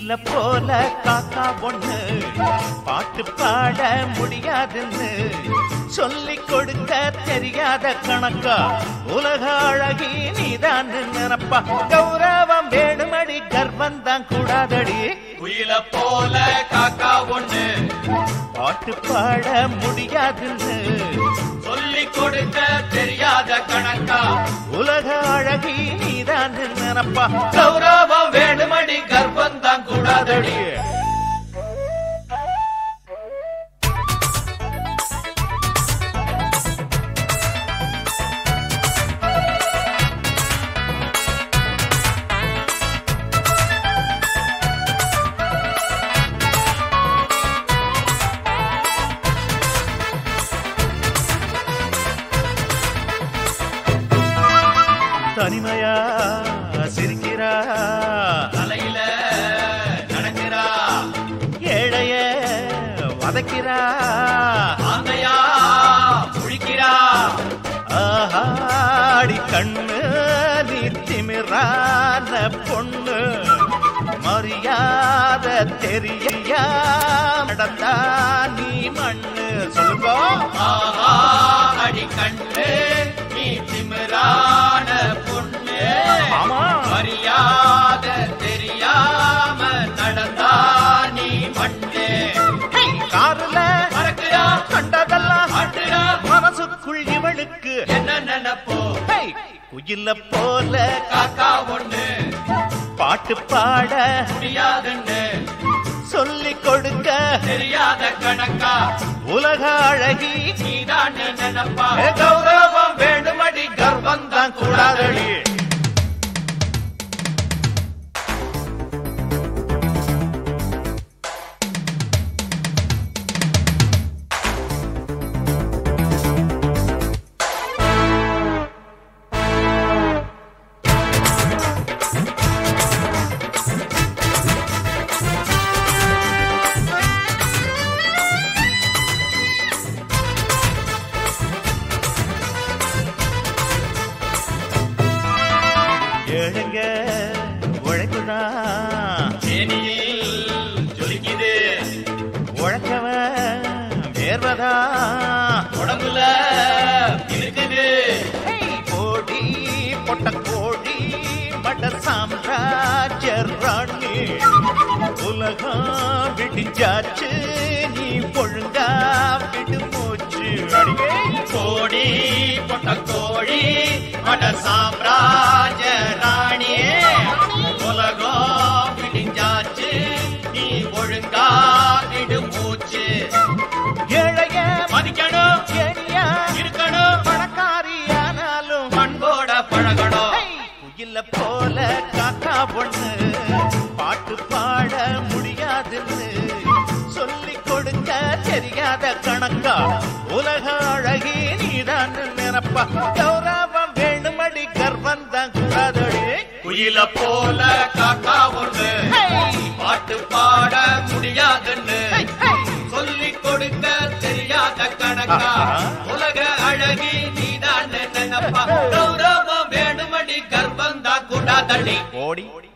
குயில போல காக்கா ஒண்ணு பாட்டு பாட முடியாதுன்னு சொல்லி கொடுக்க தெரியாத கணக்கா உலக அழகி நீதான் நினப்பா கௌரவம் வேணுமடி கர்வம் தான் கூடாதடி குயில போல காக்கா ஒண்ணு பாட்டு பாட முடியாதுன்னு சொல்லி கொடுக்க தெரியாத கணக்கா உலக அழகி நீதான் நினப்பா கௌரவம் வேணுமடி கர்ப்பம் தான் கூடாதடி தனிமையா சிரிக்கிறா தலையில நடக்கிறா ஏழைய வதைக்கிறா ஆந்தையா முழிக்கிறா ஆஹாடி கண்ணு நீ திமிரான பொண்ணு மரியாத தெரியா நடந்தா நீ மண்ணு சொல்லுங்க ஆஹா அடி கண்ணு நீ திமிரான பொண்ணு ஆமா. மரியாத தெரியாம நடந்தா நீ மண்ணு காருல மறக்கிறா கண்டதெல்லாம் ஆட்டுறா மனசுக்குள் இவளுக்கு என்ன நினைப்போ ஹே, குயில போல காக்கா ஒண்ணு பாட்டு பாட முடியாதுன்னு சொல்லி கொடுக்க தெரியாத கணக்கா உலக அழகி நீதான் நினைப்பா ஏ கௌரவம் வேணுமடி கர்வம் தான் கூடாதடி ஏழுங்க உழைப்புதான் தேனியில் ஜொலிக்குது உழைச்சவன் வேர்வதான் உடம்புல இருக்குது கோடி பொட்ட கோடி பட சாம்ராஜ்ய ராணி உலகம் விடிஞ்சாச்சு நீ ஒழுங்கா விடு மூச்சு அடியே கோடி பொட்ட கோழி மட சாம்ராஜ ராணி உலகம் விடிஞ்சாச்சு நீ ஒழுங்கா இடு மூச்சு ஏழைய மதிக்கணும் ஏனியா இருக்கணும் பணக்காரியானாலும் பண்போட பழகணும் குயில போல காக்கா பொண்ணு பாட்டு பாட முடியாதுன்னு சொல்லி கொடுக்க தெரியாத கணக்கா உலக அழகி நீதான் நினப்பா கௌரவம் வேணுமடி கர்வம் தான் கூடாதடி குயில போல காக்கா ஒண்ணு பாட்டு பாட முடியாதுன்னு சொல்லி கொடுக்க தெரியாத கணக்கா ஆஹா. உலக அழகி நீதான் நினைப்பா கௌரவம் வேணுமடி கர்ப்பம் தான் கூடாதடி ஓடி